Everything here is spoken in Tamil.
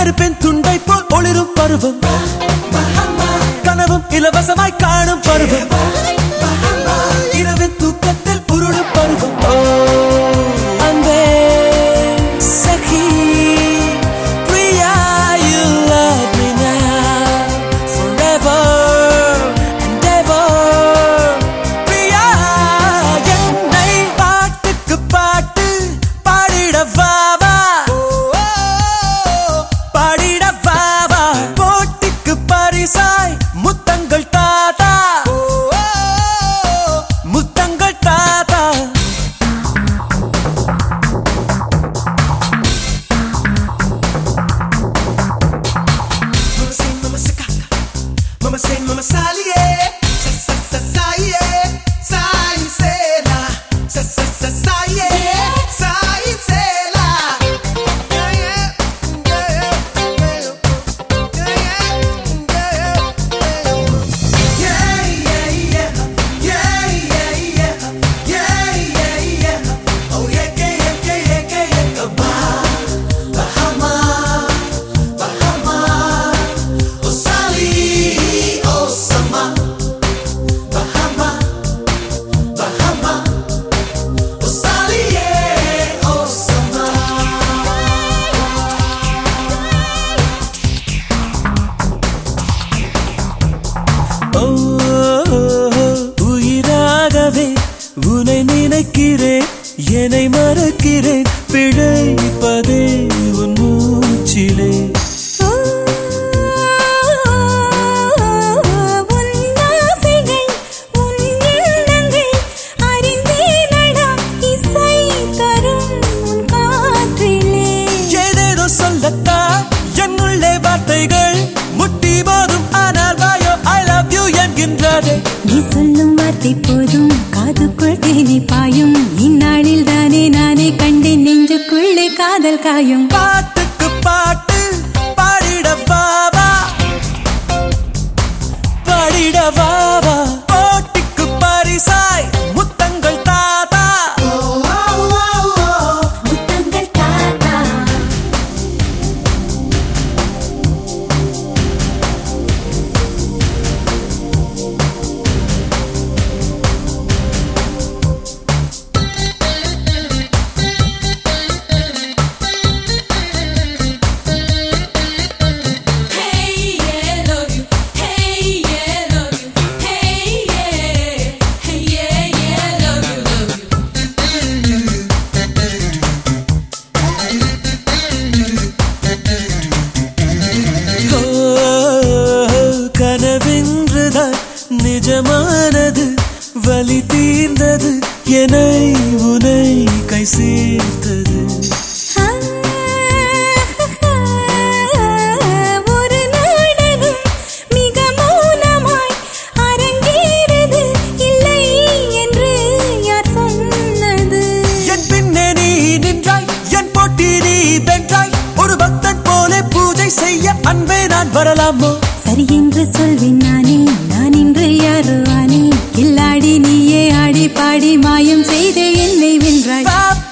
கருப்பெண் துண்டை போல் ஒளிரும் பருவம் கனவும் இலவசமாய் காணும் பருவம் இரவின் தூக்கத்தில் உருளும் பருவம் ஓ, அன்பே சகி Priya you love me now forever and ever Priya என்னை பாட்டுக்கு பாட்டு பாடிட வாவா பாடிட வாவா போட்டிக்கு பரிசாய் முத்தங்கள் தாத்தா முத்தங்கள் தாத்தா Mama say, mama sakaka. Mama say, mama salie. Sa sa sa saye. Sai sela. Sa sa sa saye. Sai sela. Yeah yeah. Yeah yeah. Yeah yeah. Yeah yeah. Yeah yeah yeah. Yeah yeah yeah. Oh yeah yeah yeah yeah yeah yeah. Bahama. Bahama. Oh Sally, oh Sama, Bahama, Bahama, oh Sally, yeah, oh Sama. ஓ, உயிராகவே உனை நினைக்கிறேன் என்னை மறக்கிறேன் பிழைப்பதே உன் மூச்சிலே உன் ஆசைகள் உன் எண்ணங்கள் அறிந்தேனடா இசை தரும் உன் காற்றிலே ஏதேதோ சொல்லத்தான் என்னுள்ளே வார்த்தைகள் முட்டி போதும் ஆனால் வாயோ ஐ லவ் யூ என்கின்றதே நீ சொல்லும் வார்த்தை போதும் காதுக்குள் தேனி பாயும் இந்நாளில் தானே நானே கண்டேன் நெஞ்சுக்குள்ளே காதல் காயும் பாட்டுக்கு பாட்டு பாடிட வாவா பாடிட வாவா போட்டிக்கு பரிசாய் முத்தங்கள் தாத்தா முத்தங்கள் தாத்தா Hey yeah, love you. Hey yeah, love you. Hey yeah, hey yeah, yeah, love you, love you. ஓ, கனவென்றுதான் நிஜமானது வலி தீர்ந்தது என்னை உனை கை சேர்த்தது ஒரு நாடகம் மிக மௌனமாய் அரங்கேறது இல்லை என்று யார் சொன்னது என் பின்னே நீ நின்றாய் என் போட்டி நீ வென்றாய் ஒரு பக்தன் போல பூஜை செய்ய அன்பே நான் வரலாமோ சரி என்று சொல்வேன் நானே நான் இன்று யாரோ ஆனேன் கில்லாடி நீயே ஆடி பாடி மாயம் செய்தே என்னை வென்றாய் பாப்பா